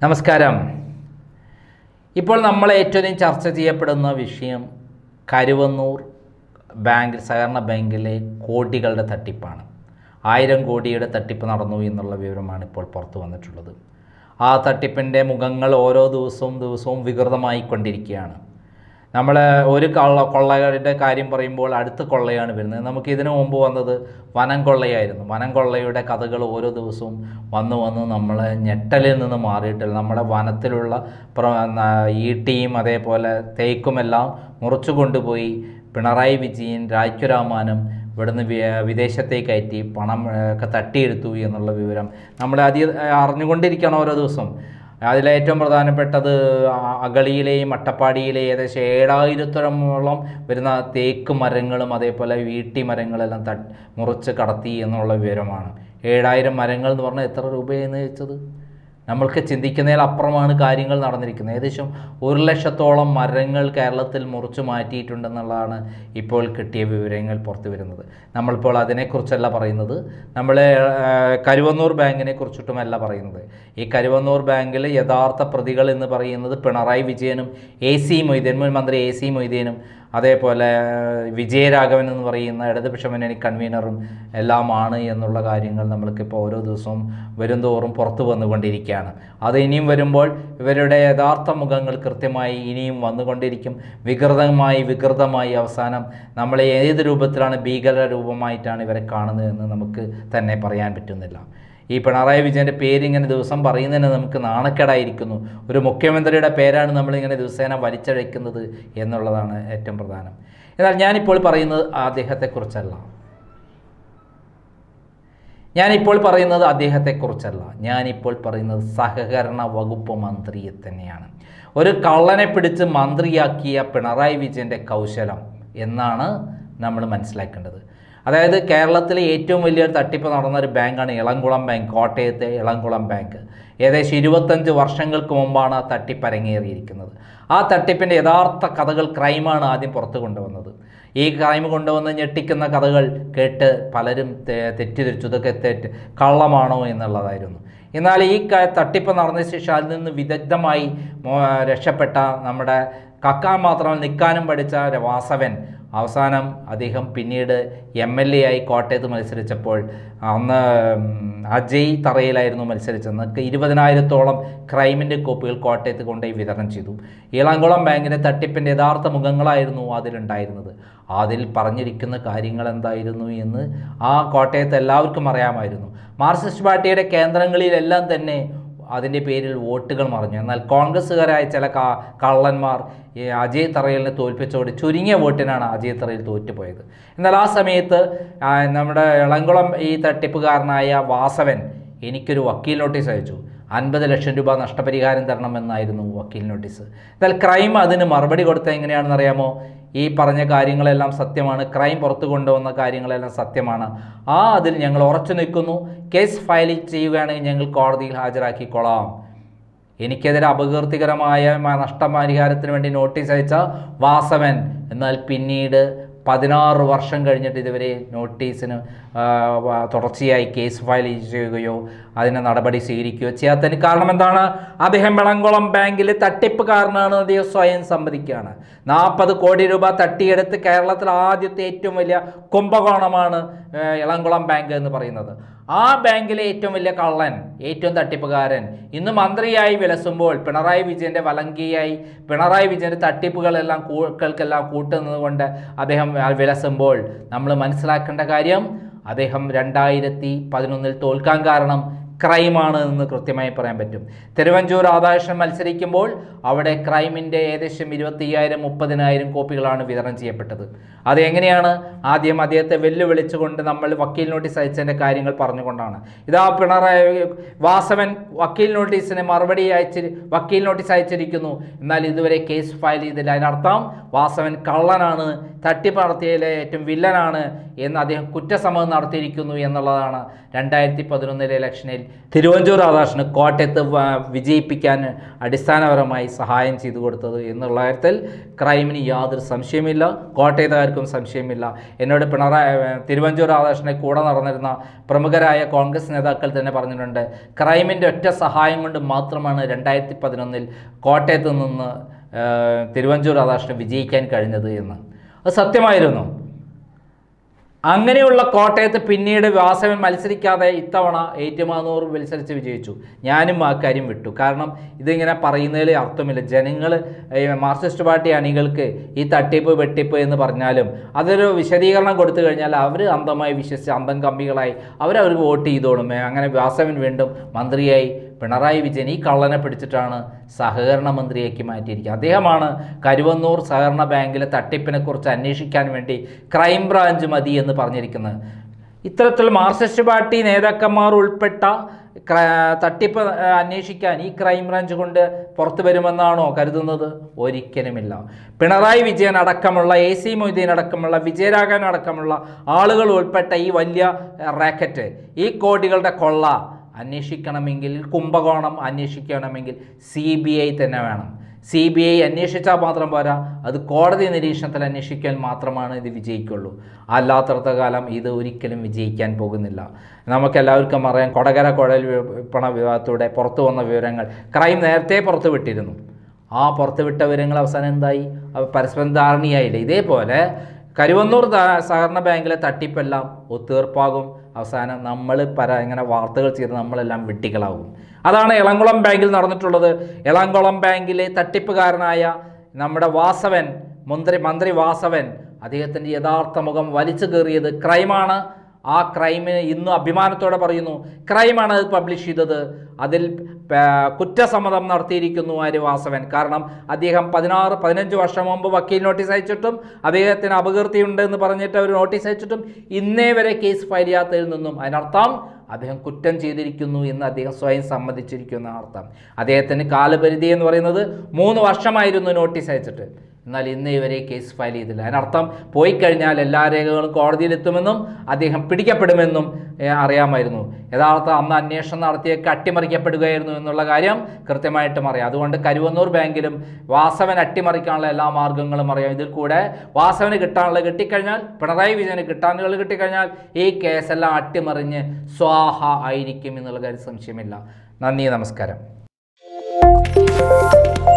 നമസ്കാരം ഇപ്പോൾ നമ്മൾ ഏറ്റവും ചർച്ച ചെയ്യപ്പെടുന്ന വിഷയം കരുവന്നൂർ ബാങ്ക് സഹകരണ ബാങ്കിലെ കോടികളുടെ തട്ടിപ്പാണ് ആയിരം കോടിയുടെ തട്ടിപ്പ് നടന്നു എന്നുള്ള വിവരമാണ് ഇപ്പോൾ പുറത്തു വന്നിട്ടുള്ളത് ആ തട്ടിപ്പിൻ്റെ മുഖങ്ങൾ ഓരോ ദിവസവും ദിവസവും വികൃതമായിക്കൊണ്ടിരിക്കുകയാണ് നമ്മൾ ഒരു കള്ള കൊള്ളയുടെ കാര്യം പറയുമ്പോൾ അടുത്ത കൊള്ളയാണ് വരുന്നത് നമുക്ക് ഇതിനു മുമ്പ് വന്നത് വനം കൊള്ളയായിരുന്നു വനം കൊള്ളയുടെ കഥകൾ ഓരോ ദിവസവും വന്ന് വന്ന് നമ്മളെ ഞെട്ടലിൽ നിന്ന് മാറിയിട്ടില്ല നമ്മുടെ വനത്തിലുള്ള പ്ര- ന- ഈട്ടിയും അതേപോലെ തേക്കുമെല്ലാം മുറിച്ചു കൊണ്ടുപോയി പിണറായി വിജയൻ രാജ്യരാമാനും ഇവിടുന്ന് വി- വിദേശത്തേക്ക് കയറ്റി പണം ഏഹ്, ഒക്കെ തട്ടിയെടുത്തു എന്നുള്ള വിവരം നമ്മൾ അതി അറിഞ്ഞുകൊണ്ടിരിക്കുകയാണ് ഓരോ ദിവസവും അതിലേറ്റവും പ്രധാനപ്പെട്ടത് ആ- അഗളിയിലെയും അട്ടപ്പാടിയിലെയും ഏകദേശം ഏഴായിരത്തോളമോളം വരുന്ന തേക്ക് മരങ്ങളും അതേപോലെ വീട്ടി മരങ്ങളെല്ലാം ത മുറിച്ച് കടത്തി എന്നുള്ള വിവരമാണ് ഏഴായിരം മരങ്ങൾ എന്ന് പറഞ്ഞാൽ എത്ര രൂപയെന്ന് വെച്ചത് നമ്മൾക്ക് ചിന്തിക്കുന്നതിലപ്പുറമാണ് കാര്യങ്ങൾ നടന്നിരിക്കുന്നത് ഏകദേശം ഒരു ലക്ഷത്തോളം മരങ്ങൾ കേരളത്തിൽ മുറിച്ചു മാറ്റിയിട്ടുണ്ടെന്നുള്ളതാണ് ഇപ്പോൾ കിട്ടിയ വിവരങ്ങൾ പുറത്തു വരുന്നത് നമ്മളിപ്പോൾ അതിനെക്കുറിച്ചല്ല പറയുന്നത് നമ്മൾ കരുവന്നൂർ ബാങ്കിനെ കുറിച്ചിട്ടുമല്ല പറയുന്നത് ഈ കരുവന്നൂർ ബാങ്കിൽ യഥാർത്ഥ പ്രതികൾ എന്ന് പറയുന്നത് പിണറായി വിജയനും എ സി മൊയ്തീൻ മുൻ മന്ത്രി എ സി മൊയ്തീനും അതേപോലെ വിജയരാഘവൻ എന്ന് പറയുന്ന ഇടതുപക്ഷ മുന്നണി കൺവീനറും എല്ലാമാണ് എന്നുള്ള കാര്യങ്ങൾ നമ്മൾക്കിപ്പോൾ ഓരോ ദിവസവും വരുംതോറും പുറത്തു വന്നുകൊണ്ടിരിക്കുകയാണ് അത് ഇനിയും വരുമ്പോൾ ഇവരുടെ യഥാർത്ഥ മുഖങ്ങൾ കൃത്യമായി ഇനിയും വന്നുകൊണ്ടിരിക്കും വികൃതമായി വികൃതമായി അവസാനം നമ്മളെ ഏത് രൂപത്തിലാണ് ഭീകര രൂപമായിട്ടാണ് ഇവരെ കാണുന്നതെന്ന് നമുക്ക് തന്നെ പറയാൻ പറ്റുന്നില്ല ഈ പിണറായി വിജയൻ്റെ പേരിങ്ങനെ ദിവസം പറയുന്നതിന് നമുക്ക് നാണക്കേടായിരിക്കുന്നു ഒരു മുഖ്യമന്ത്രിയുടെ പേരാണ് നമ്മളിങ്ങനെ ദിവസേന വലിച്ചഴയ്ക്കുന്നത് എന്നുള്ളതാണ് ഏറ്റവും പ്രധാനം എന്നാൽ ഞാനിപ്പോൾ പറയുന്നത് അദ്ദേഹത്തെക്കുറിച്ചല്ല ഞാനിപ്പോൾ പറയുന്നത് അദ്ദേഹത്തെക്കുറിച്ചല്ല ഞാനിപ്പോൾ പറയുന്നത് സഹകരണ വകുപ്പ് മന്ത്രിയെ തന്നെയാണ് ഒരു കള്ളനെ പിടിച്ച് മന്ത്രിയാക്കിയ പിണറായി വിജയൻ്റെ കൗശലം എന്നാണ് നമ്മൾ മനസ്സിലാക്കേണ്ടത് അതായത് കേരളത്തിലെ ഏറ്റവും വലിയൊരു തട്ടിപ്പ് നടന്ന ഒരു ബാങ്കാണ് ഇളംകുളം ബാങ്ക് കോട്ടയത്തെ ഇളംകുളം ബാങ്ക് ഏകദേശം ഇരുപത്തഞ്ച് വർഷങ്ങൾക്ക് മുമ്പാണ് ആ തട്ടിപ്പ് അരങ്ങേറിയിരിക്കുന്നത് ആ തട്ടിപ്പിൻ്റെ യഥാർത്ഥ കഥകൾ ക്രൈമാണ് ആദ്യം പുറത്തു കൊണ്ടുവന്നത് ഈ ക്രൈം കൊണ്ടുവന്ന് ഞെട്ടിക്കുന്ന കഥകൾ കേട്ട് പലരും തെ- തെറ്റിദ്ധരിച്ചു ഇതൊക്കെ തെറ്റ് കള്ളമാണോ എന്നുള്ളതായിരുന്നു എന്നാൽ ഈ ക- തട്ടിപ്പ് നടന്ന ശേഷം അതിൽ നിന്ന് വിദഗ്ധമായി മോ- രക്ഷപ്പെട്ട നമ്മുടെ കക്കാൻ മാത്രം നിൽക്കാനും പഠിച്ച വാസവൻ അവസാനം അദ്ദേഹം പിന്നീട് എം എൽ എ ആയി കോട്ടയത്ത് മത്സരിച്ചപ്പോൾ അന്ന് ഉം, അജയ് തറയിലായിരുന്നു മത്സരിച്ചത് എന്നൊക്കെ ഇരുപതിനായിരത്തോളം ക്രൈമിൻ്റെ കോപ്പികൾ കോട്ടയത്ത് കൊണ്ടുപോയി വിതരണം ചെയ്തു ഇളംകുളം ബാങ്കിൻ്റെ തട്ടിപ്പിൻ്റെ യഥാർത്ഥ മുഖങ്ങളായിരുന്നു അതിലുണ്ടായിരുന്നത് അതിൽ പറഞ്ഞിരിക്കുന്ന കാര്യങ്ങൾ എന്തായിരുന്നു എന്ന് ആ കോട്ടയത്ത് എല്ലാവർക്കും അറിയാമായിരുന്നു മാർക്സിസ്റ്റ് പാർട്ടിയുടെ കേന്ദ്രങ്ങളിലെല്ലാം തന്നെ അതിൻ്റെ പേരിൽ വോട്ടുകൾ മറിഞ്ഞു എന്നാൽ കോൺഗ്രസ്സുകാരായ ചില ക കള്ളന്മാർ ഈ അജയ് തറയലിനെ തോൽപ്പിച്ചോട് ചുരുങ്ങിയ വോട്ടിനാണ് അജയ് തറയിൽ തോറ്റുപോയത് എന്നാൽ ആ സമയത്ത് ആ, നമ്മുടെ ഇളംകുളം ഈ തട്ടിപ്പുകാരനായ വാസവൻ എനിക്കൊരു വക്കീൽ നോട്ടീസ് അയച്ചു അൻപത് ലക്ഷം രൂപ നഷ്ടപരിഹാരം തരണമെന്നായിരുന്നു വക്കീൽ നോട്ടീസ് എന്നാൽ ക്രൈം അതിന് മറുപടി കൊടുത്തത് എങ്ങനെയാണെന്ന് അറിയാമോ ഈ പറഞ്ഞ കാര്യങ്ങളെല്ലാം സത്യമാണ് ക്രൈം പുറത്തു കൊണ്ടുവന്ന കാര്യങ്ങളെല്ലാം സത്യമാണ് ആ അതിൽ ഞങ്ങൾ ഉറച്ചു നിൽക്കുന്നു കേസ് ഫയൽ ചെയ്യുകയാണെങ്കിൽ ഞങ്ങൾ കോടതിയിൽ ഹാജരാക്കിക്കൊള്ളാം എനിക്കെതിരെ അപകീർത്തികരമായ മ- നഷ്ടപരിഹാരത്തിന് വേണ്ടി നോട്ടീസ് അയച്ച വാസവൻ എന്നാൽ പിന്നീട് പതിനാറ് വർഷം കഴിഞ്ഞിട്ട് ഇതുവരെ നോട്ടീസിന് ആ, വ- തുടർച്ചയായി കേസ് ഫയൽ ചെയ്യുകയോ അതിന് നടപടി സ്വീകരിക്കുകയോ ചെയ്യാത്തതിന് കാരണം എന്താണ് അദ്ദേഹം വിളങ്കുളം ബാങ്കിൽ തട്ടിപ്പുകാരനാണ് അദ്ദേഹം സ്വയം സമ്മതിക്കുകയാണ് നാൽപ്പത് കോടി രൂപ തട്ടിയെടുത്ത് കേരളത്തിൽ ആദ്യത്തെ ഏറ്റവും വലിയ കുംഭകോണമാണ് ഏഹ്, ഇളംകുളം ബാങ്ക് എന്ന് പറയുന്നത് ആ ബാങ്കിലെ ഏറ്റവും വലിയ കള്ളൻ ഏറ്റവും തട്ടിപ്പുകാരൻ ഇന്ന് മന്ത്രിയായി വിലസുമ്പോൾ പിണറായി വിജയൻ്റെ വലങ്കിയായി പിണറായി വിജയൻ്റെ തട്ടിപ്പുകളെല്ലാം കൂക്കൾക്കെല്ലാം കൂട്ടുന്നത് കൊണ്ട് അദ്ദേഹം വിലസുമ്പോൾ നമ്മൾ മനസ്സിലാക്കേണ്ട കാര്യം അദ്ദേഹം രണ്ടായിരത്തി പതിനൊന്നിൽ തോൽക്കാൻ കാരണം ക്രൈമാണ് എന്ന് കൃത്യമായി പറയാൻ പറ്റും തിരുവഞ്ചൂർ രാധാകൃഷ്ണൻ മത്സരിക്കുമ്പോൾ അവിടെ ക്രൈമിൻ്റെ ഏകദേശം ഇരുപത്തിയ്യായിരം മുപ്പതിനായിരം കോപ്പികളാണ് വിതരണം ചെയ്യപ്പെട്ടത് അത് എങ്ങനെയാണ് ആദ്യം അദ്ദേഹത്തെ വെല്ലുവിളിച്ചുകൊണ്ട് നമ്മൾ വക്കീൽ നോട്ടീസ് അയച്ചതിൻ്റെ കാര്യങ്ങൾ പറഞ്ഞുകൊണ്ടാണ് ഇതാ പിണറായി വാസവൻ വക്കീൽ നോട്ടീസിന് മറുപടി അയച്ച് വക്കീൽ നോട്ടീസ് അയച്ചിരിക്കുന്നു എന്നാൽ ഇതുവരെ കേസ് ഫയൽ ചെയ്തില്ല അതിനർത്ഥം വാസവൻ കള്ളനാണ് തട്ടിപ്പ് നടത്തിയതിലെ ഏറ്റവും വില്ലനാണ് എന്ന് അദ്ദേഹം കുറ്റസമ്മതം നടത്തിയിരിക്കുന്നു എന്നുള്ളതാണ് രണ്ടായിരത്തി പതിനൊന്നിലെ ഇലക്ഷനിൽ തിരുവഞ്ചൂർ രാധാകൃഷ്ണന് കോട്ടയത്ത് വ- വിജയിപ്പിക്കാൻ അടിസ്ഥാനപരമായി സഹായം ചെയ്തു കൊടുത്തത് എന്നുള്ള കാര്യത്തിൽ ക്രൈമിന് യാതൊരു സംശയമില്ല കോട്ടയത്തുകാർക്കും സംശയമില്ല എന്നോട് പിണറായി തിരുവഞ്ചൂർ രാധാകൃഷ്ണനെ കൂടെ നടന്നിരുന്ന പ്രമുഖരായ കോൺഗ്രസ് നേതാക്കൾ തന്നെ പറഞ്ഞിട്ടുണ്ട് ക്രൈമിൻ്റെ ഒറ്റ സഹായം കൊണ്ട് മാത്രമാണ് രണ്ടായിരത്തി പതിനൊന്നിൽ കോട്ടയത്ത് നിന്ന് ഏഹ്, തിരുവഞ്ചൂർ രാധാകൃഷ്ണൻ വിജയിക്കാൻ കഴിഞ്ഞത് എന്ന് അത് സത്യമായിരുന്നു അങ്ങനെയുള്ള കോട്ടയത്ത് പിന്നീട് വാസവൻ മത്സരിക്കാതെ ഇത്തവണ ഏറ്റുമാനൂർ മത്സരിച്ച് വിജയിച്ചു ഞാനും ആ കാര്യം വിട്ടു കാരണം ഇതിങ്ങനെ പറയുന്നതിൽ അർത്ഥമില്ല ജനങ്ങൾ മാർക്സിസ്റ്റ് പാർട്ടി അണികൾക്ക് ഈ തട്ടിപ്പ് വെട്ടിപ്പ് എന്ന് പറഞ്ഞാലും അതൊരു വിശദീകരണം കൊടുത്തു കഴിഞ്ഞാൽ അവർ അന്ധമായി വിശ്വസിച്ച് അന്തം കമ്പികളായി അവരവർക്ക് വോട്ട് ചെയ്തോളും ഏ, അങ്ങനെ വാസവൻ വീണ്ടും മന്ത്രിയായി പിണറായി വിജയൻ ഈ കള്ളനെ പിടിച്ചിട്ടാണ് സഹകരണ മന്ത്രിയാക്കി മാറ്റിയിരിക്കുക അദ്ദേഹമാണ് കരുവന്നൂർ സഹകരണ ബാങ്കിലെ തട്ടിപ്പിനെ കുറിച്ച് അന്വേഷിക്കാൻ വേണ്ടി ക്രൈംബ്രാഞ്ച് മതി എന്ന് പറഞ്ഞിരിക്കുന്നത് ഇത്തരത്തിൽ മാർക്സിസ്റ്റ് പാർട്ടി നേതാക്കന്മാർ ഉൾപ്പെട്ട ക്ര- തട്ടിപ്പ് ആ, അന്വേഷിക്കാൻ ഈ ക്രൈംബ്രാഞ്ച് കൊണ്ട് പുറത്തു വരുമെന്നാണോ കരുതുന്നത് ഒരിക്കലുമില്ല പിണറായി വിജയൻ അടക്കമുള്ള എ സി മൊയ്തീൻ അടക്കമുള്ള വിജയരാഘവൻ അടക്കമുള്ള ആളുകൾ ഉൾപ്പെട്ട ഈ വലിയ റാക്കറ്റ് ഈ കോടികളുടെ കൊള്ള അന്വേഷിക്കണമെങ്കിൽ കുംഭകോണം അന്വേഷിക്കണമെങ്കിൽ സി ബി ഐ തന്നെ വേണം സി ബി ഐ അന്വേഷിച്ചാൽ മാത്രം പോരാ അത് കോടതി നിരീക്ഷണത്തിൽ അന്വേഷിക്കാൻ മാത്രമാണ് ഇത് വിജയിക്കുള്ളൂ അല്ലാത്തടത്ത കാലം ഇത് ഒരിക്കലും വിജയിക്കാൻ പോകുന്നില്ല നമുക്കെല്ലാവർക്കും അറിയാം കൊടകര കുഴൽ വിപണ വിഭാഗത്തിലൂടെ പുറത്തു വന്ന വിവരങ്ങൾ ക്രൈം നേരത്തെ പുറത്തു വിട്ടിരുന്നു ആ പുറത്തുവിട്ട വിവരങ്ങൾ അവസാനം എന്തായി അവ പരസ്പരം ധാരണയായില്ല ഇതേപോലെ കരുവന്നൂർ ത- സഹകരണ ബാങ്കിലെ തട്ടിപ്പെല്ലാം ഒത്തീർപ്പാകും അവസാനം നമ്മൾ പര ഇങ്ങനെ വാർത്തകൾ ചെയ്ത് നമ്മളെല്ലാം വിട്ടികളാകും അതാണ് എളംകുളം ബാങ്കിൽ നടന്നിട്ടുള്ളത് എളംകുളം ബാങ്കിലെ തട്ടിപ്പുകാരനായ നമ്മുടെ വാസവൻ മന്ത്രി മന്ത്രി വാസവൻ അദ്ദേഹത്തിൻ്റെ യഥാർത്ഥ മുഖം വലിച്ചു കയറിയത് ക്രൈമാണ് ആ ക്രൈമിന് ഇന്നും അഭിമാനത്തോടെ പറയുന്നു ക്രൈമാണ് അത് പബ്ലിഷ് ചെയ്തത് അതിൽ ആ, കുറ്റസമ്മതം നടത്തിയിരിക്കുന്നു ആര് വാസവൻ കാരണം അദ്ദേഹം പതിനാറ് പതിനഞ്ച് വർഷം മുമ്പ് വക്കീൽ നോട്ടീസ് അയച്ചിട്ടും അദ്ദേഹത്തിന് അപകീർത്തിയുണ്ട് എന്ന് പറഞ്ഞിട്ട് അവർ നോട്ടീസ് അയച്ചിട്ടും ഇന്നേ വരെ കേസ് ഫയൽ ചെയ്യാത്തതിൽ നിന്നും അതിനർത്ഥം അദ്ദേഹം കുറ്റം ചെയ്തിരിക്കുന്നു എന്ന് അദ്ദേഹം സ്വയം സമ്മതിച്ചിരിക്കുന്നു അർത്ഥം അദ്ദേഹത്തിന് കാലപരിധി എന്ന് പറയുന്നത് മൂന്ന് വർഷമായിരുന്നു നോട്ടീസ് അയച്ചിട്ട് എന്നാൽ ഇന്ന് ഇവരെ കേസ് ഫയൽ ചെയ്തില്ല അതിനർത്ഥം പോയി കഴിഞ്ഞാൽ എല്ലാ രേഖകളും കോടതിയിലെത്തുമെന്നും അദ്ദേഹം പിടിക്കപ്പെടുമെന്നും ഏ, അറിയാമായിരുന്നു യഥാർത്ഥ അന്ന് അന്വേഷണം നടത്തിയൊക്കെ അട്ടിമറിക്കപ്പെടുകയായിരുന്നു എന്നുള്ള കാര്യം കൃത്യമായിട്ടും അറിയാം അതുകൊണ്ട് കരുവന്നൂർ ബാങ്കിലും വാസവൻ അട്ടിമറിക്കാനുള്ള എല്ലാ മാർഗങ്ങളും അറിയാം ഇതിൽ കൂടെ വാസവന് കിട്ടാനുള്ളത് കിട്ടിക്കഴിഞ്ഞാൽ പിണറായി വിജയന് കിട്ടാനുള്ളത് കിട്ടിക്കഴിഞ്ഞാൽ ഈ കേസെല്ലാം അട്ടിമറിഞ്ഞ് സ്വാഹ ആയിരിക്കും എന്നുള്ള കാര്യം സംശയമില്ല നന്ദി നമസ്കാരം